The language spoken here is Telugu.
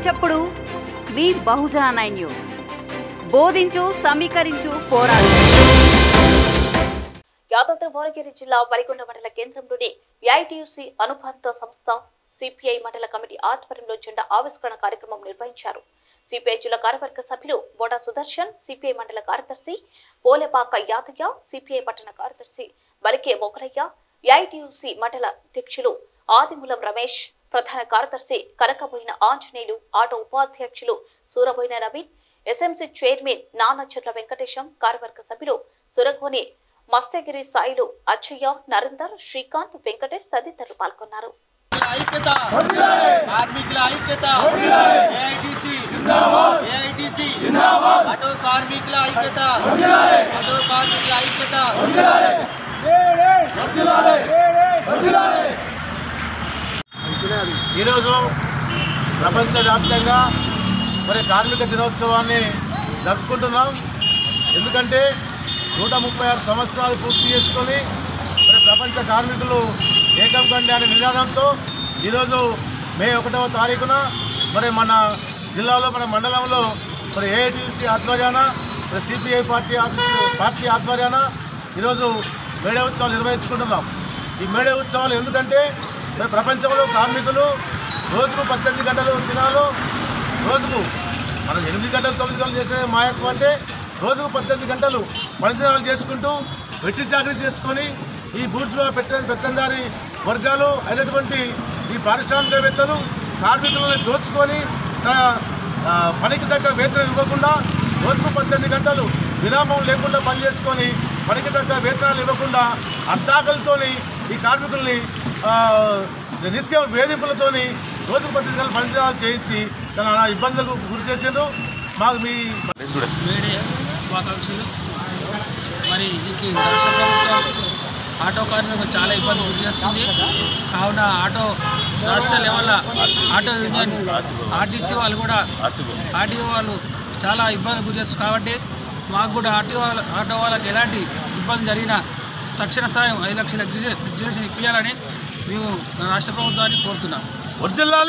చప్పుడు మీ బహుజన నైన్ న్యూస్ బోధించు సమీకరించు పోరాడు యాదాద్రి భువనగిరి జిల్లా వరికొండ మండల కేంద్రంలోని ఏఐటియుసి అనుబంధ సంస్థ సిపిఐ మండల కమిటీ ఆధ్వర్యంలో జెండా ఆవిష్కరణ కార్యక్రమం నిర్వహించారు సిపిఐ జిల్లా కార్యవర్గ సభ్యులు బోడా సుదర్శన్ సిపిఐ మండల కార్యదర్శి పోలేపాక యాదయ్య సిపిఐ పట్టణ కార్యదర్శి బలికే మొగలయ్య ఏఐటియుసి మండల అధ్యక్షులు ఆదిమూలం రమేష్ ప్రధాన కార్యదర్శి కనకబోయిన ఆంజనేయులు ఆటో ఉపాధ్యక్షులు సూరబోయిన నవీన్ ఎస్ఎంసీ చైర్మన్ నానచెట్ల వెంకటేశం కార్యవర్గ సభ్యులు సురగోని మత్స్యగిరి సాయిలు అచ్చయ్య నరేందర్ శ్రీకాంత్ వెంకటేష్ తదితరులు పాల్గొన్నారు ఐక్యత కార్మికుల ఐక్యత ఏఐటిసి ఏఐటిసి ఆటో కార్మికుల ఐక్యత ఆటో కార్మికుల ఐక్యత ఈరోజు ప్రపంచవ్యాప్తంగా మరి కార్మిక దినోత్సవాన్ని జరుపుకుంటున్నాం ఎందుకంటే నూట ముప్పై ఆరు సంవత్సరాలు పూర్తి చేసుకొని మరి ప్రపంచ కార్మికులు ఏకం కండి అనే నినాదంతో ఈరోజు మే ఒకటవ తారీఖున మరి మన జిల్లాలో మన మండలంలో మరి ఏఐటీసీ ఆధ్వర్యాన మరి సిపిఐ పార్టీ ఆఫీసు పార్టీ ఆధ్వర్యాన ఈరోజు మేడే ఉత్సవాలు నిర్వహించుకుంటున్నాం ఈ మేడే ఉత్సవాలు ఎందుకంటే మరి ప్రపంచంలో కార్మికులు రోజుకు పద్దెనిమిది గంటలు దినాలు రోజుకు మనం ఎనిమిది గంటలు తొమ్మిది గంటలు చేసే మాయకు అంటే రోజుకు పద్దెనిమిది గంటలు పని దినాలు చేసుకుంటూ వెట్టి చాకరీ చేసుకొని ఈ బూర్జువా పెట్ట పెత్తందారి వర్గాలు అయినటువంటి ఈ పారిశ్రామికవేత్తలు కార్మికులను దోచుకొని తన ఆ, పనికి తగ్గ వేతనం ఇవ్వకుండా రోజుకు పద్దెనిమిది గంటలు విరామం లేకుండా పనిచేసుకొని పనికి తగ్గ వేతనాలు ఇవ్వకుండా అర్ధాకలతోని ఈ కార్మికుల్ని ఆ, నిత్యం వేధింపులతోని రోజుకు పద్దెనిమిది గంటలు పనిదినాలు చేయించి తన ఇబ్బందులకు గురి చేసిండ్రు మాకు మీ మేడే శుభాకాంక్షలు మరి ఇది రాష్ట్ర ప్రభుత్వం ఆటో కార్మికులకు చాలా ఇబ్బంది గురి చేస్తుంది కావున ఆటో రాష్ట్ర లెవెల్ ఆటో యూనియన్ ఆర్టీసీ వాళ్ళు కూడా ఆర్టీఓ వాళ్ళు చాలా ఇబ్బంది గురి చేస్తారు కాబట్టి మాకు కూడా ఆర్టీఓ వాళ్ళ ఆటో వాళ్ళకి ఎలాంటి ఇబ్బంది జరిగినా తక్షణ సాయం ఐదు లక్షల ఎగ్జిబిషన్ ఇప్పించాలని మేము రాష్ట్ర ప్రభుత్వాన్ని కోరుతున్నాం వర్జిల్లాలి